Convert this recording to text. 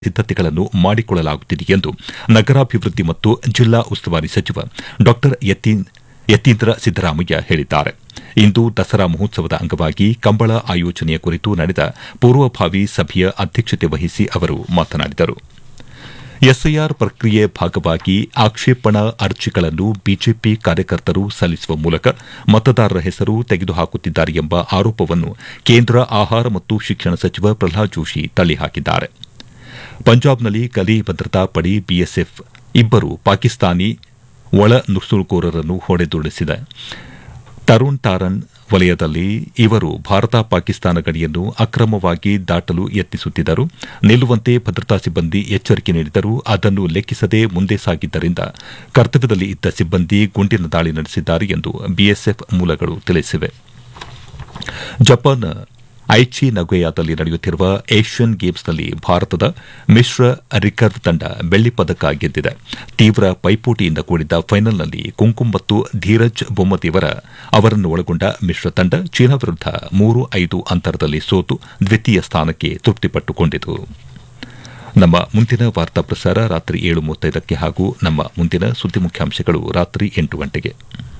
ಸಿದ್ದತೆಗಳನ್ನು ಮಾಡಿಕೊಳ್ಳಲಾಗುತ್ತಿದೆ ಎಂದು ನಗರಾಭಿವೃದ್ಧಿ ಮತ್ತು ಜಿಲ್ಲಾ ಉಸ್ತುವಾರಿ ಸಚಿವ ಡಾ ಯತೀಂದ್ರ ಸಿದ್ದರಾಮಯ್ಯ ಹೇಳಿದ್ದಾರೆ ಇಂದು ದಸರಾ ಮಹೋತ್ಸವದ ಅಂಗವಾಗಿ ಕಂಬಳ ಆಯೋಜನೆಯ ಕುರಿತು ನಡೆದ ಪೂರ್ವಭಾವಿ ಸಭೆಯ ಅಧ್ಯಕ್ಷತೆ ವಹಿಸಿ ಅವರು ಮಾತನಾಡಿದರು ಎಸ್ಐಆರ್ ಪ್ರಕ್ರಿಯೆ ಭಾಗವಾಗಿ ಆಕ್ಷೇಪಣಾ ಅರ್ಜಿಗಳನ್ನು ಬಿಜೆಪಿ ಕಾರ್ಯಕರ್ತರು ಸಲ್ಲಿಸುವ ಮೂಲಕ ಮತದಾರರ ಹೆಸರು ತೆಗೆದುಹಾಕುತ್ತಿದ್ದಾರೆ ಎಂಬ ಆರೋಪವನ್ನು ಕೇಂದ್ರ ಆಹಾರ ಮತ್ತು ಶಿಕ್ಷಣ ಸಚಿವ ಪ್ರಹ್ಲಾದ್ ಜೋಶಿ ತಳ್ಳಿಹಾಕಿದ್ದಾರೆ ಪಂಜಾಬ್ನಲ್ಲಿ ಗಡಿ ಭದ್ರತಾ ಪಡೆ ಬಿಎಸ್ಎಫ್ ಇಬ್ಬರು ಪಾಕಿಸ್ತಾನಿ ಒಳ ನುಸುಳುಕೋರರನ್ನು ಹೊಡೆದುರುಳಿಸಿದೆ ತರುಣ್ ತಾರನ್ ವಲಯದಲ್ಲಿ ಇವರು ಭಾರತ ಪಾಕಿಸ್ತಾನ ಗಡಿಯನ್ನು ಅಕ್ರಮವಾಗಿ ದಾಟಲು ಯತ್ನಿಸುತ್ತಿದ್ದರು ನಿಲ್ಲುವಂತೆ ಭದ್ರತಾ ಸಿಬ್ಬಂದಿ ಎಚ್ಚರಿಕೆ ನೀಡಿದರೂ ಅದನ್ನು ಲೆಕ್ಕಿಸದೆ ಮುಂದೆ ಸಾಗಿದ್ದರಿಂದ ಕರ್ತವ್ಯದಲ್ಲಿ ಇದ್ದ ಸಿಬ್ಬಂದಿ ಗುಂಡಿನ ದಾಳಿ ನಡೆಸಿದ್ದಾರೆ ಎಂದು ಬಿಎಸ್ಎಫ್ ಮೂಲಗಳು ತಿಳಿಸಿವೆ ಜಪಾನ್ ಐಚಿ ನಗೋಯಾದಲ್ಲಿ ನಡೆಯುತ್ತಿರುವ ಏಷ್ಯನ್ ಗೇಮ್ಸ್ನಲ್ಲಿ ಭಾರತದ ಮಿಶ್ರ ರಿಕರ್ವ್ ತಂಡ ಬೆಳ್ಳಿ ಪದಕ ಗೆದ್ದಿದೆ ತೀವ್ರ ಪೈಪೋಟಿಯಿಂದ ಕೂಡಿದ್ದ ಫೈನಲ್ನಲ್ಲಿ ಕುಂಕುಮ್ ಮತ್ತು ಧೀರಜ್ ಬೊಮ್ಮದೇವರ ಅವರನ್ನು ಒಳಗೊಂಡ ಮಿಶ್ರ ತಂಡ ಚೀನಾ ವಿರುದ್ಧ ಮೂರು ಐದು ಅಂತರದಲ್ಲಿ ಸೋತು ದ್ವಿತೀಯ ಸ್ಥಾನಕ್ಕೆ ತೃಪ್ತಿಪಟ್ಟುಕೊಂಡಿತು ನಮ್ಮ ಮುಂದಿನ ವಾರ್ತಾ ಪ್ರಸಾರ ರಾತ್ರಿ ಏಳು ಮೂವತ್ತೈದಕ್ಕೆ ಹಾಗೂ ನಮ್ಮ ಮುಂದಿನ ಸುದ್ದಿ ಮುಖ್ಯಾಂಶಗಳು ರಾತ್ರಿ ಎಂಟು ಗಂಟೆಗೆ